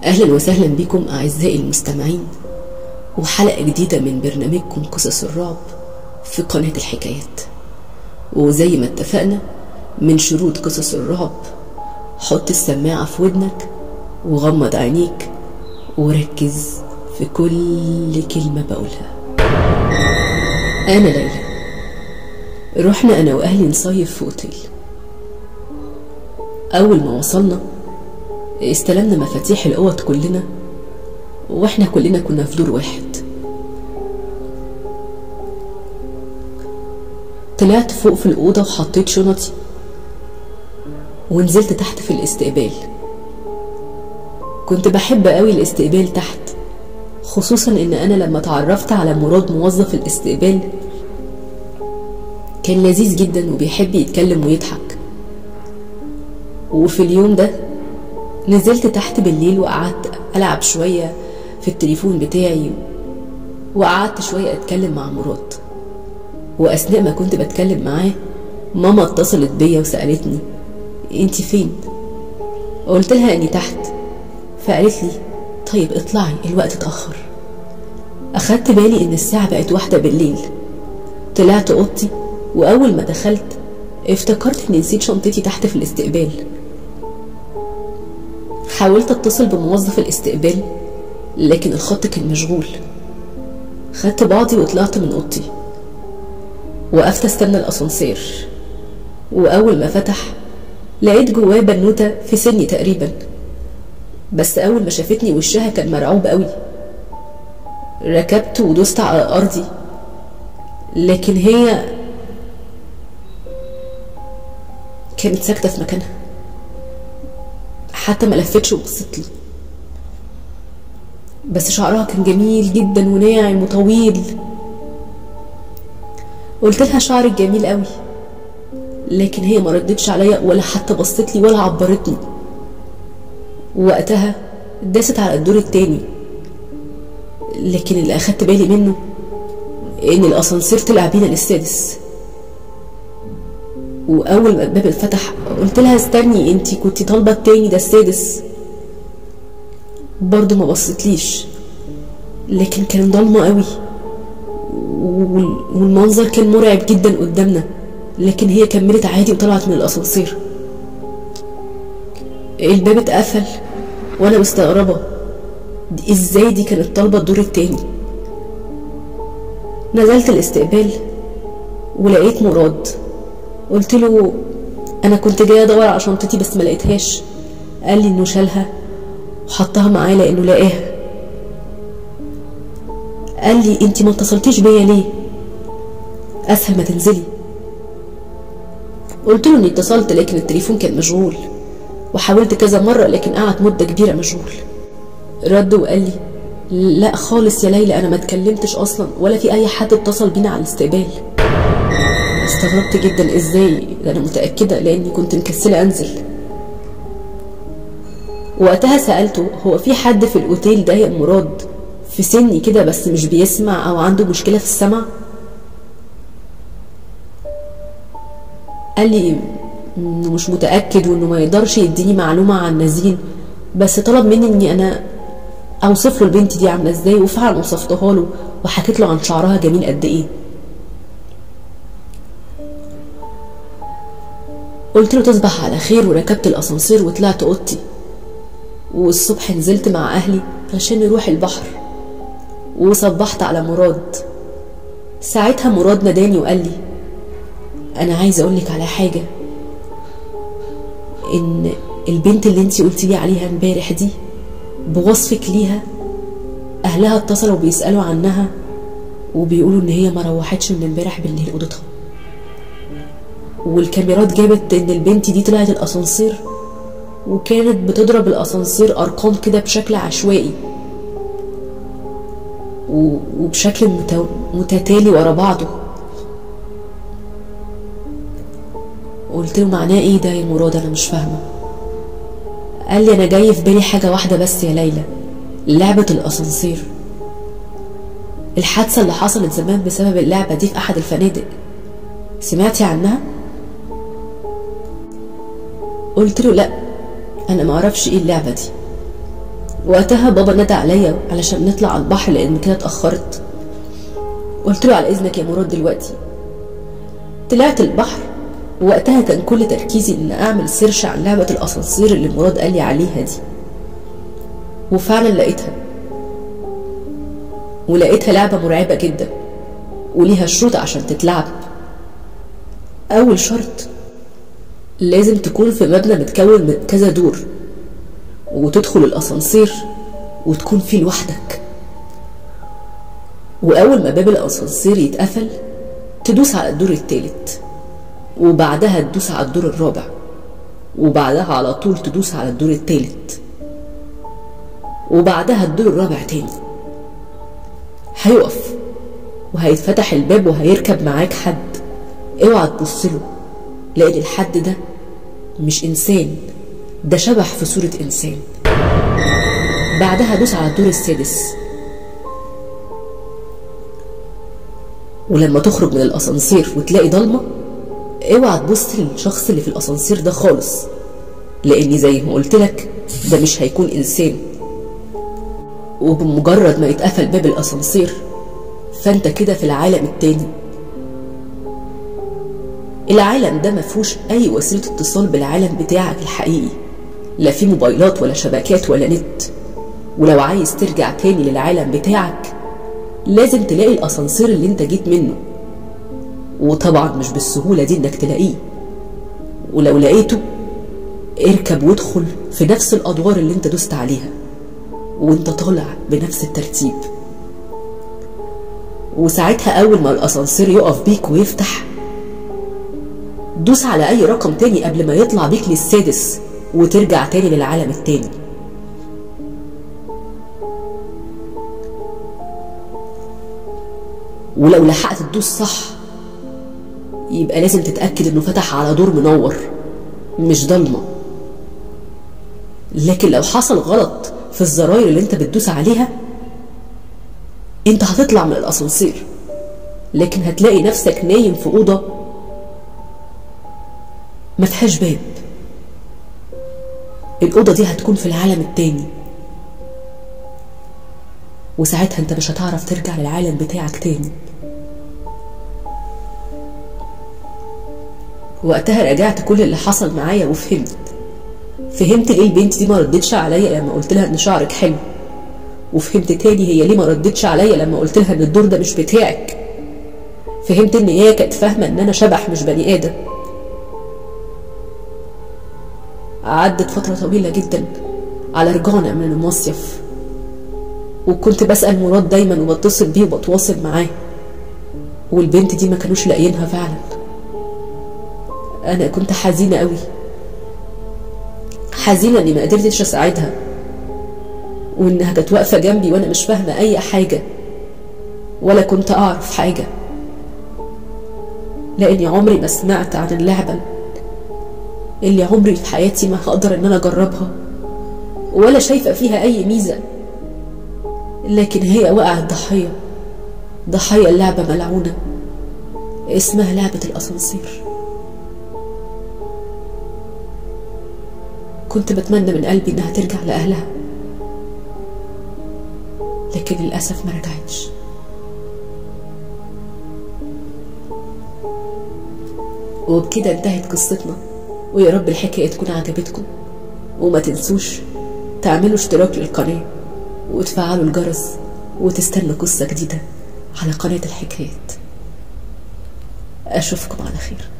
أهلا وسهلا بكم أعزائي المستمعين وحلقة جديدة من برنامجكم قصص الرعب في قناة الحكايات وزي ما اتفقنا من شروط قصص الرعب حط السماعة في ودنك وغمض عينيك وركز في كل كلمة بقولها أنا ليلى رحنا أنا وأهلي نصيف في أوتيل أول ما وصلنا استلمنا مفاتيح الأوض كلنا واحنا كلنا كنا في دور واحد طلعت فوق في الأوضة وحطيت شنطي ونزلت تحت في الاستقبال كنت بحب قوي الاستقبال تحت خصوصا ان انا لما تعرفت على مراد موظف الاستقبال كان لذيذ جدا وبيحب يتكلم ويضحك وفي اليوم ده نزلت تحت بالليل وقعدت ألعب شوية في التليفون بتاعي وقعدت شوية أتكلم مع مراد وأثناء ما كنت بتكلم معاه ماما اتصلت بيا وسألتني انت فين قلت لها اني تحت فقالت لي طيب اطلعي الوقت اتأخر أخدت بالي إن الساعة بقت واحدة بالليل طلعت أوضتي وأول ما دخلت افتكرت إني نسيت شنطتي تحت في الاستقبال حاولت اتصل بموظف الاستقبال لكن الخط كان مشغول خدت بعضي وطلعت من اوضتي وقفت استنى الاسانسير واول ما فتح لقيت جواه بنوته في سني تقريبا بس اول ما شافتني وشها كان مرعوب قوي ركبت ودوست على ارضي لكن هي كانت ساكته في مكانها حتى ما لفتش وبصت لي بس شعرها كان جميل جدا وناعم وطويل قلت لها شعرك جميل قوي لكن هي ما ردتش عليا ولا حتى بصت لي ولا عبرتني وقتها داست على الدور التاني لكن اللي اخدت بالي منه ان الاسانسير طلع بينا للسادس واول ما الباب اتفتح قلت لها استني انتي كنتي طالبه التاني ده السادس برضه ما بصتليش لكن كان ضلمه قوي والمنظر كان مرعب جدا قدامنا لكن هي كملت عادي وطلعت من الاسانسير الباب اتقفل وانا مستغربه دي ازاي دي كانت طالبه الدور التاني نزلت الاستقبال ولقيت مراد قلت له انا كنت جايه ادور على شنطتي بس ما لقيتهاش قال لي انه شالها وحطها معاه لانه لقاها قال لي انت ما اتصلتيش بيا ليه اسهل ما تنزلي قلت له اني اتصلت لكن التليفون كان مشغول وحاولت كذا مره لكن قعد مده كبيره مشغول رد وقال لي لا خالص يا ليلى انا ما اتكلمتش اصلا ولا في اي حد اتصل بينا على الاستقبال استغربت جدا ازاي ده انا متاكده لاني كنت مكسله انزل وقتها سالته هو في حد في الاوتيل ده يا مراد في سني كده بس مش بيسمع او عنده مشكله في السمع قال لي انه مش متاكد وانه ما يقدرش يديني معلومه عن نزين بس طلب مني اني انا اوصف له البنت دي عامله ازاي وفعلا وصفتها له وحكيت له عن شعرها جميل قد ايه قلت له تصبح على خير وركبت الاسانسير وطلعت اوضتي والصبح نزلت مع اهلي عشان نروح البحر وصبحت على مراد ساعتها مراد ناداني وقال لي انا عايزه اقولك على حاجه ان البنت اللي انتي قلتي لي عليها امبارح دي بوصفك ليها اهلها اتصلوا بيسالوا عنها وبيقولوا ان هي ما روحتش من امبارح بالليل اوضتها والكاميرات جابت ان البنت دي طلعت الاسانسير وكانت بتضرب الاسانسير ارقام كده بشكل عشوائي وبشكل متتالي ورا بعضه قلت له معناه ايه ده يا مراد انا مش فاهمه قال لي انا جاي في بالي حاجه واحده بس يا ليلى لعبه الاسانسير الحادثه اللي حصلت زمان بسبب اللعبه دي في احد الفنادق سمعتي عنها قلت له لا انا ما اعرفش ايه اللعبه دي وقتها بابا نادى عليا علشان نطلع على البحر لان كده اتاخرت قلت له على اذنك يا مراد دلوقتي طلعت البحر ووقتها كان كل تركيزي ان اعمل سيرش عن لعبه الاسانسير اللي مراد قال لي عليها دي وفعلا لقيتها ولقيتها لعبه مرعبه جدا وليها شروط عشان تتلعب اول شرط لازم تكون في مبنى متكون من كذا دور وتدخل الاسانسير وتكون فيه لوحدك واول ما باب الاسانسير يتقفل تدوس على الدور التالت وبعدها تدوس على الدور الرابع وبعدها على طول تدوس على الدور التالت وبعدها الدور الرابع تاني هيقف وهيتفتح الباب وهيركب معاك حد اوعى تبصله لان الحد ده مش انسان ده شبح في صورة انسان بعدها دوس على الدور السادس ولما تخرج من الاسانسير وتلاقي ضلمه اوعى تبص للشخص اللي في الاسانسير ده خالص لاني زي ما قلت لك ده مش هيكون انسان وبمجرد ما يتقفل باب الاسانسير فانت كده في العالم التاني العالم ده مفهوش اي وسيله اتصال بالعالم بتاعك الحقيقي لا في موبايلات ولا شبكات ولا نت ولو عايز ترجع تاني للعالم بتاعك لازم تلاقي الاسانسير اللي انت جيت منه وطبعا مش بالسهوله دي انك تلاقيه ولو لقيته اركب وادخل في نفس الادوار اللي انت دوست عليها وانت طالع بنفس الترتيب وساعتها اول ما الاسانسير يقف بيك ويفتح دوس على اي رقم تاني قبل ما يطلع بيك للسادس وترجع تاني للعالم التاني ولو لحقت تدوس صح يبقى لازم تتأكد انه فتح على دور منور مش ضلمة لكن لو حصل غلط في الزراير اللي انت بتدوس عليها انت هتطلع من الاسانسير لكن هتلاقي نفسك نايم في اوضه ما فيهاش باب الاوضه دي هتكون في العالم التاني وساعتها انت مش هتعرف ترجع للعالم بتاعك تاني وقتها راجعت كل اللي حصل معايا وفهمت فهمت ليه البنت دي ما ردتش عليا لما قلت لها ان شعرك حلو وفهمت تاني هي ليه ما ردتش عليا لما قلت لها ان الدور ده مش بتاعك فهمت ان هي كانت فاهمه ان انا شبح مش بني ادم عدت فتره طويله جدا على رجوعنا من المصيف وكنت بسال مراد دايما وبتصل بيه وبتواصل معاه والبنت دي ما كانوش لاقيينها فعلا انا كنت حزينه قوي حزينه اني ما قدرتش اساعدها وانها كانت واقفه جنبي وانا مش فاهمه اي حاجه ولا كنت اعرف حاجه لاني عمري ما سمعت عن اللعبه اللي عمري في حياتي ما هقدر ان انا اجربها ولا شايفه فيها اي ميزه لكن هي وقعت ضحيه ضحيه اللعبه ملعونه اسمها لعبه الاسانسير كنت بتمنى من قلبي انها ترجع لاهلها لكن للاسف ما رجعتش وبكده انتهت قصتنا ويا رب الحكايه تكون عجبتكم وما تنسوش تعملوا اشتراك للقناه وتفعلوا الجرس وتستنوا قصه جديده على قناه الحكايات اشوفكم على خير